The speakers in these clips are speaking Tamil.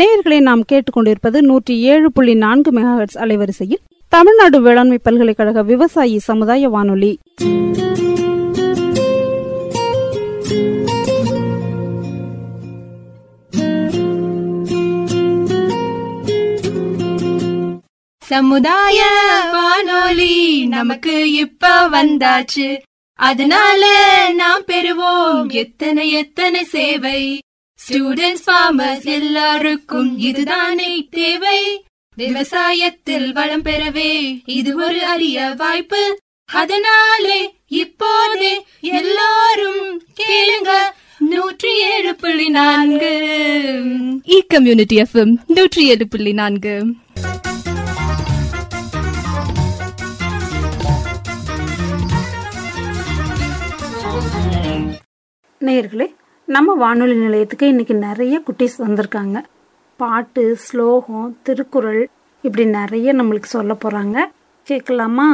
நேயர்களை நாம் கேட்டுக்கொண்டிருப்பது நூற்றி ஏழு புள்ளி நான்கு மெகாஹெட்ஸ் அலைவரிசையில் தமிழ்நாடு வேளாண்மை பல்கலைக்கழக விவசாயி சமுதாய வானொலி சமுதாய வானொலி நமக்கு இப்ப வந்தாச்சு அதனால நாம் பெறுவோம் எத்தனை எத்தனை சேவை ஸ்டூடெண்ட்ஸ் ஃபார்மர்ஸ் எல்லாருக்கும் இதுதானே தேவை விவசாயத்தில் வளம் பெறவே இது ஒரு அரிய வாய்ப்பு அதனாலே இப்போதே எல்லாரும் கேளுங்க நூற்றி ஏழு புள்ளி நான்கு இ கம்யூனிட்டி எஃப்எம் நூற்றி ஏழு புள்ளி நான்கு நேயர்களே நம்ம வானொலி நிலையத்துக்கு இன்னைக்கு நிறைய குட்டீஸ் வந்திருக்காங்க பாட்டு ஸ்லோகம் திருக்குறள் இப்படி நிறைய நம்மளுக்கு சொல்ல போறாங்க கேட்கலாமா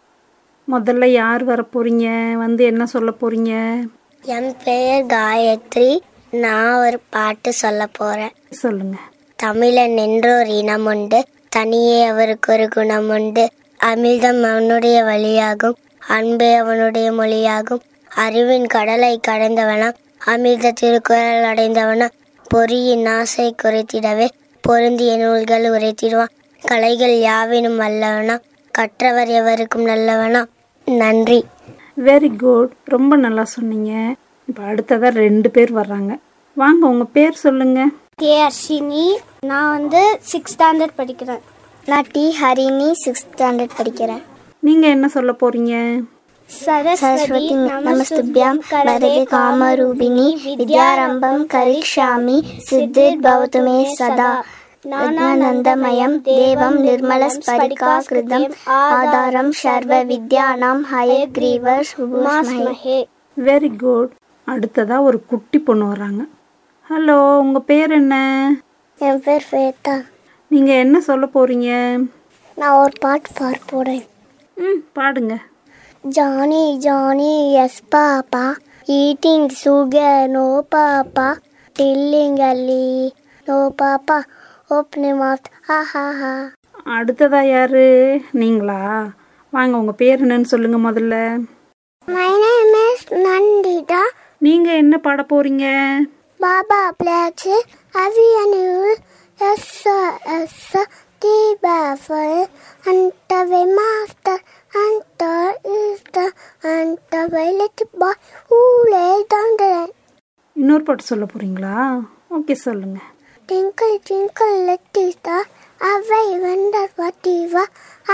முதல்ல யார் வர போறீங்க வந்து என்ன சொல்ல போறீங்க என் பெயர் காயத்ரி நான் ஒரு பாட்டு சொல்ல போறேன் சொல்லுங்க தமிழன் என்றோர் இனம் உண்டு தனியே அவருக்கு ஒரு குணம் உண்டு அமிர்தம் அவனுடைய வழியாகும் அன்பே அவனுடைய மொழியாகும் அறிவின் கடலை கடந்தவனா அமிர்த திருக்குறள் அடைந்தவனா பொறியின் ஆசை குறைத்திடவே பொருந்திய நூல்கள் உரைத்திடுவான் கலைகள் யாவினும் வல்லவனா கற்றவர் எவருக்கும் நல்லவனா நன்றி வெரி குட் ரொம்ப நல்லா சொன்னீங்க இப்போ அடுத்ததா ரெண்டு பேர் வர்றாங்க வாங்க உங்க பேர் சொல்லுங்க கே அர்ஷினி நான் வந்து சிக்ஸ் ஸ்டாண்டர்ட் படிக்கிறேன் நான் டி ஹரிணி சிக்ஸ்த் ஸ்டாண்டர்ட் படிக்கிறேன் நீங்க என்ன சொல்ல போறீங்க सरस्वती नमस्तुभ्यां वरदे कामरूपिणी विद्यारम्भं करिष्यामि सिद्धिर्भवतु मे सदा ज्ञानानन्दमयं देवं निर्मलस्फटिकाकृतम् आधारं सर्वविद्यानां हयग्रीवर सुभाष्महे வெரி குட் அடுத்ததா ஒரு குட்டி பொண்ணு வர்றாங்க ஹலோ உங்க பேர் என்ன என் பேர் ஸ்வேதா நீங்க என்ன சொல்ல போறீங்க நான் ஒரு பாட்டு பாட போறேன் ம் பாடுங்க Johnny, Johnny, yes, Papa. Eating sugar, no, Papa. Tilling Ali, no, Papa. Opening mouth, ha ha ha. அடுத்ததா யாரு நீங்களா வாங்க உங்க பேர் என்னன்னு சொல்லுங்க முதல்ல My name is Nandita. நீங்க என்ன பாட போறீங்க Baba Black, Avianul, yes, sir, yes, sir. The baffle, and the master, and the is the, and the violet boy who lay down the இன்னொரு பாட்டு சொல்ல போறீங்களா ஓகே சொல்லுங்க Twinkle, twinkle, little star, அவை wonder what you are.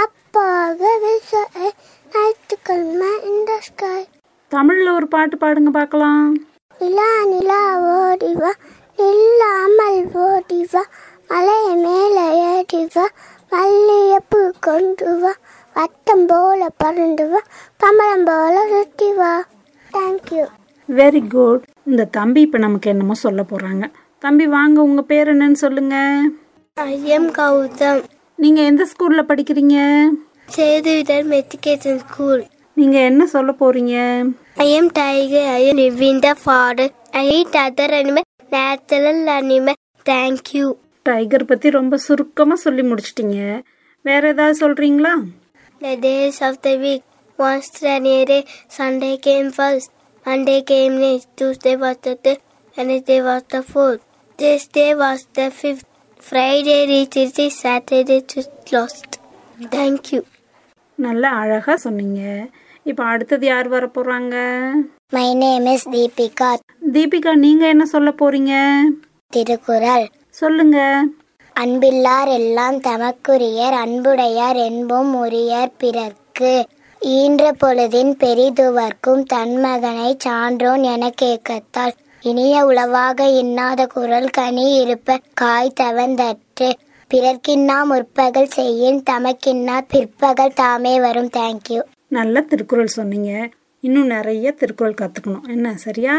அப்பாகவே say, nightical man in the sky. தமிழ்ல ஒரு பாட்டு பாடுங்க பார்க்கலாம் நிலா நிலா ஓடிவா நில்லாமல் ஓடிவா மலை மேலே ஏறிவா மல்லியப்பூ கொண்டு வா வட்டம் போல பறந்து வா பம்பரம் போல சுத்தி வா தேங்க்யூ வெரி குட் இந்த தம்பி இப்போ நமக்கு என்னமோ சொல்ல போறாங்க தம்பி வாங்க உங்க பேர் என்னன்னு சொல்லுங்க ஐயம் கௌதம் நீங்க எந்த ஸ்கூல்ல படிக்கிறீங்க சேதுவிதர் மெத்திகேஷன் ஸ்கூல் நீங்க என்ன சொல்ல போறீங்க I am tiger. I am live in the forest. I eat other animal, natural animal. Thank you. Tiger பத்தி ரொம்ப சுருக்கமா சொல்லி முடிச்சிட்டீங்க வேற ஏதாவது சொல்றீங்களா The days of the week. Once January, Sunday came first. Monday came next. Tuesday was the third. Wednesday was the fourth. Thursday was the fifth. Friday reached the Saturday just lost. Thank you. நல்ல அழகா சொன்னீங்க இப்போ அடுத்தது யார் வர போறாங்க My name is Deepika. Deepika நீங்க என்ன சொல்ல போறீங்க திருக்குறள் சொல்லுங்க அன்பில்லார் எல்லாம் தமக்குரியர் அன்புடையார் என்போம் உரியர் பிறர்க்கு ஈன்ற பொழுதின் பெரிதுவர்க்கும் தன் மகனை சான்றோன் என கேட்கத்தால் இனிய உளவாக இன்னாத குரல் கனி இருப்ப காய் தவந்தற்று பிறர்க்கின்னா முற்பகல் செய்யின் தமக்கின்னா பிற்பகல் தாமே வரும் தேங்க்யூ நல்ல திருக்குறள் சொன்னீங்க இன்னும் நிறைய திருக்குறள் கத்துக்கணும் என்ன சரியா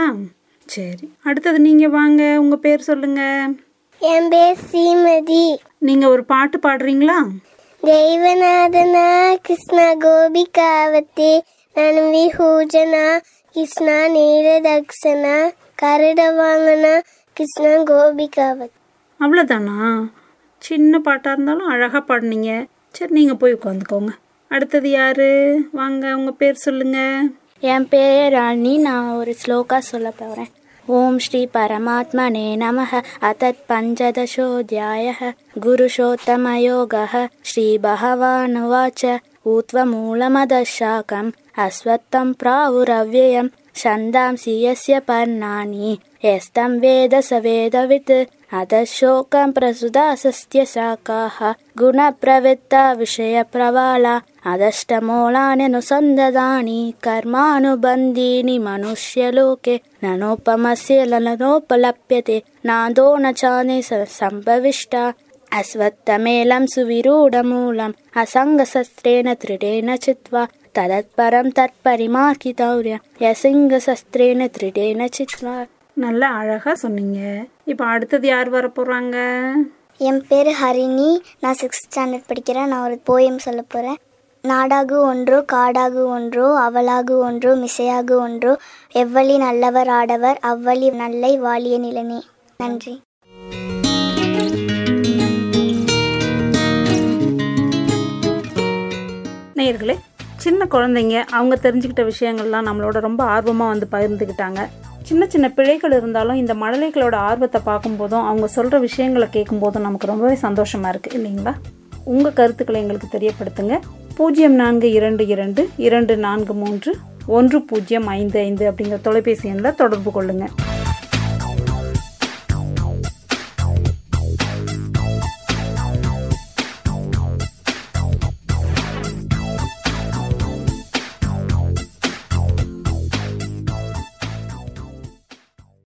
சரி அடுத்தது நீங்க வாங்க உங்க பேர் சொல்லுங்க என் பேர் ஸ்ரீமதி நீங்க ஒரு பாட்டு பாடுறீங்களா ദൈവനാഥന കൃഷ്ണ ഗോപികാവത്തെ നനവിഹൂജന കൃഷ്ണ നീരദക്ഷണ കരടവാങ്ങന കൃഷ്ണ ഗോപികാവത്ത് அவ்வளோதானா சின்ன பாட்டாக இருந்தாலும் அழகாக பாடினீங்க சரி நீங்கள் போய் உட்காந்துக்கோங்க அடுத்தது யாரு வாங்க உங்கள் பேர் சொல்லுங்கள் என் பேர் ராணி நான் ஒரு ஸ்லோகா சொல்ல போகிறேன் ஓம் ஸ்ரீ பரமாத்மனே நமः அத்தத் பஞ்சதசோऽध्यायः गुरुषोत्तमयोगः श्रीभगवानुवाच ऊत्वमूलमदशाकम् अस्वत्थं प्रावुरव्ययं छन्दांसि यस्य पर्णानि यस्तं वेद स वेदवित् अधशोकं प्रसुदासस्य शाखाः गुणप्रवृत्ता विषयप्रवाला अदष्टमूलान्यनुसन्ददानि कर्मानुबन्धीनि मनुष्यलोके ननोपमस्य ललनोपलप्यते नादो न चाने सम्भविष्टा अश्वत्थमेलं सुविरूढमूलम् असङ्गशस्त्रेण दृढेन चित्वा तदत्परं तत्परिमार्कितौर्य यसिंहशस्त्रेण दृढेन चित्वा நல்லா அழகாக சொன்னீங்க இப்போ அடுத்தது யார் வர போகிறாங்க என் பேர் ஹரிணி நான் சிக்ஸ்த் ஸ்டாண்டர்ட் படிக்கிறேன் நான் ஒரு போயம் சொல்ல போகிறேன் நாடாகு ஒன்றோ காடாகு ஒன்றோ அவளாகு ஒன்றோ மிசையாகு ஒன்றோ எவ்வளி நல்லவர் ஆடவர் அவ்வளி நல்லை வாலிய நிலனே நன்றி நேயர்களே சின்ன குழந்தைங்க அவங்க தெரிஞ்சுக்கிட்ட விஷயங்கள்லாம் நம்மளோட ரொம்ப ஆர்வமாக வந்து பகிர்ந்துக்கிட்டாங்க சின்ன சின்ன பிழைகள் இருந்தாலும் இந்த மழலைகளோட ஆர்வத்தை பார்க்கும்போதும் அவங்க சொல்கிற விஷயங்களை கேட்கும்போதும் நமக்கு ரொம்பவே சந்தோஷமாக இருக்குது இல்லைங்களா உங்கள் கருத்துக்களை எங்களுக்கு தெரியப்படுத்துங்க பூஜ்ஜியம் நான்கு இரண்டு இரண்டு இரண்டு நான்கு மூன்று ஒன்று பூஜ்ஜியம் ஐந்து ஐந்து அப்படிங்கிற தொலைபேசி எண்ணில் தொடர்பு கொள்ளுங்கள்